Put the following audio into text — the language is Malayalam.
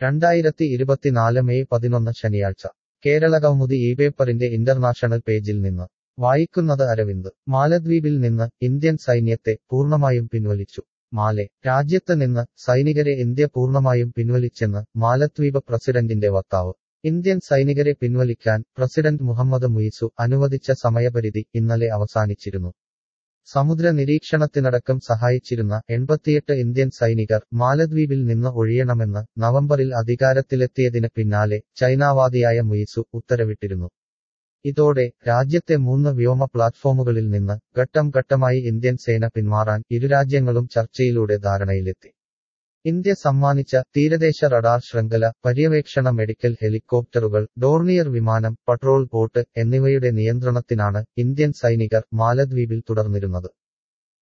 രണ്ടായിരത്തി ഇരുപത്തിനാല് മെയ് പതിനൊന്ന് ശനിയാഴ്ച കേരള കൗമുദി ഈ പേപ്പറിന്റെ ഇന്റർനാഷണൽ പേജിൽ നിന്ന് വായിക്കുന്നത് അരവിന്ദ് മാലദ്വീപിൽ നിന്ന് ഇന്ത്യൻ സൈന്യത്തെ പൂർണ്ണമായും പിൻവലിച്ചു മാലെ രാജ്യത്ത് നിന്ന് സൈനികരെ ഇന്ത്യ പൂർണ്ണമായും പിൻവലിച്ചെന്ന് മാലദ്വീപ് പ്രസിഡന്റിന്റെ വക്താവ് ഇന്ത്യൻ സൈനികരെ പിൻവലിക്കാൻ പ്രസിഡന്റ് മുഹമ്മദ് മുയിസു അനുവദിച്ച സമയപരിധി ഇന്നലെ അവസാനിച്ചിരുന്നു സമുദ്ര നിരീക്ഷണത്തിനടക്കം സഹായിച്ചിരുന്ന എൺപത്തിയെട്ട് ഇന്ത്യൻ സൈനികർ മാലദ്വീപിൽ നിന്ന് ഒഴിയണമെന്ന് നവംബറിൽ അധികാരത്തിലെത്തിയതിന് പിന്നാലെ ചൈനാവാദിയായ മുയിസു ഉത്തരവിട്ടിരുന്നു ഇതോടെ രാജ്യത്തെ മൂന്ന് വ്യോമ പ്ലാറ്റ്ഫോമുകളിൽ നിന്ന് ഘട്ടം ഘട്ടമായി ഇന്ത്യൻ സേന പിന്മാറാൻ ഇരുരാജ്യങ്ങളും ചർച്ചയിലൂടെ ധാരണയിലെത്തി ഇന്ത്യ സമ്മാനിച്ച തീരദേശ റഡാർ ശൃംഖല പര്യവേക്ഷണ മെഡിക്കൽ ഹെലികോപ്റ്ററുകൾ ഡോർണിയർ വിമാനം പട്രോൾ ബോട്ട് എന്നിവയുടെ നിയന്ത്രണത്തിനാണ് ഇന്ത്യൻ സൈനികർ മാലദ്വീപിൽ തുടർന്നിരുന്നത്